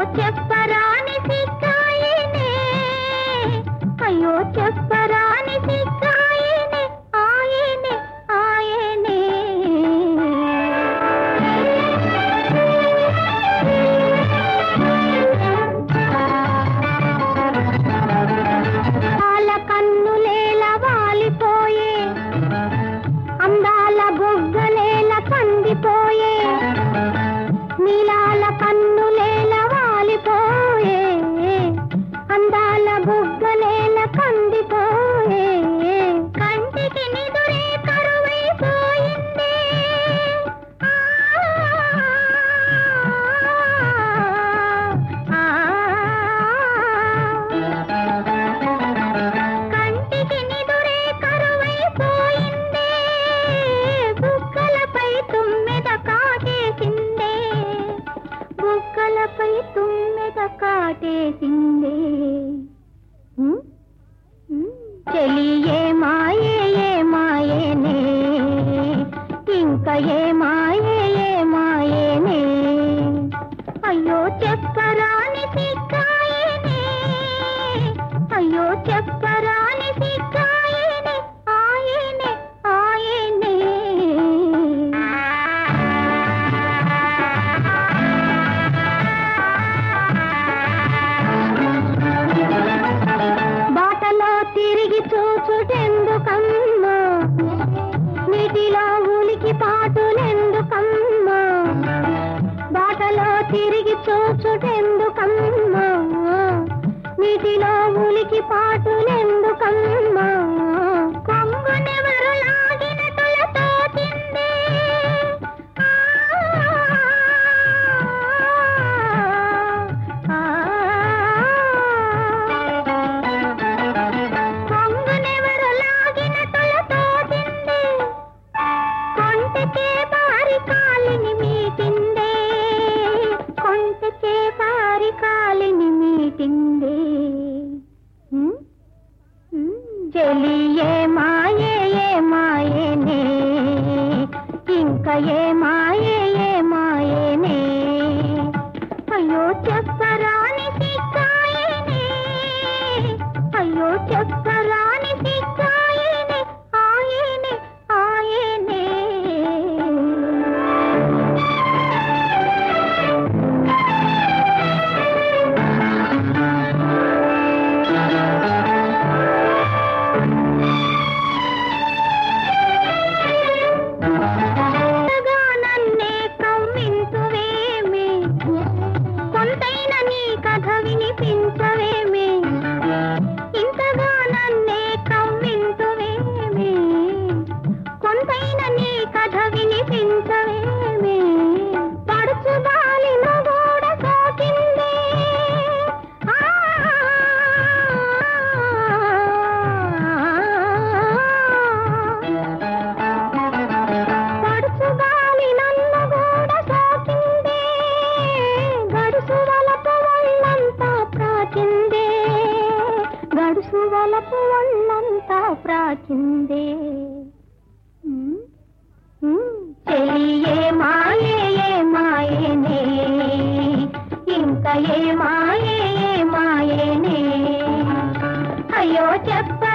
చెప్పరాని సిక్కాయనే అయ్యో చెప్పరాని సిక్కాయనే ఆయనే ఆయనే పాల కన్నులేల వాలిపోయే అందాల బొగ్గలేల కందిపోయే నీలాల కన్నులేల వాలిపోయే అందాల బుగ్గలేల కందిపోయే కంటికి నిదురే కరువైపోయిందే ఆ, ఆ, కంటికి నిదురే కరువైపోయిందే బుగ్గలపై తుమ్మెద కాటేసిందే బుగ్గలపై తుమ్మెద కాటేసిందే ఉమ్, ఉమ్, చెలి ఏ మాయే ఏ మాయేనే ఇంకా ఏ మాయే ఏ మాయేనే అయ్యో చెప్పరాని సిక్కాయనే అయ్యో చెప్పరాని సిక్కాయనే ఆయనే ఆయనే బాటలో తిరిగి చూచుటెందుకమ్మా నీటిలో ఉలికి పాటులెందుకమ్మా బాటలో తిరిగి చూచుటెందుకమ్మా నీటిలో ఉలికి పాటులెందుకమ్మా కొంగునెవరు లాగిన తులతో తిందే ఆ, కొంగునెవరు లాగిన తులతో తిందే కొంటకే పారి కాలిని మీటిందే కొంటకే పారి కాలిని మీటిందే ఉమ్, ఉమ్, చెలి ఏ మాయే ఏ మాయేనే ఇంకా ఏ మాయే ఏ మాయేనే అయ్యో చెప్పరాని సిక్కాయనే అయ్యో చెప్పరాని సిక్కాయనే ఆయనే ఆయనే ఇంతగా నన్నే కవ్వింతువేమి కొంతైన నీ కథ వినిపించవేమి ఇంతగా నన్నే కవ్వింతువేమి కొంతైన నీ కథ వినిపించవేమి పడుచు బాలిన గోడ సోకిందే ఆ పడుచు గాలి నన్ను కూడా సోకిందే గడుసు వలపు ఒళ్ళంతా ప్రాచిందే గడుసు వలపు ఒళ్ళంతా ప్రాచిందే ఉమ్, ఉమ్, చెలి ఏ మాయే ఏ మాయేనే ఇంకా ఏ మాయే ఏ మాయేనే అయ్యో చెప్ప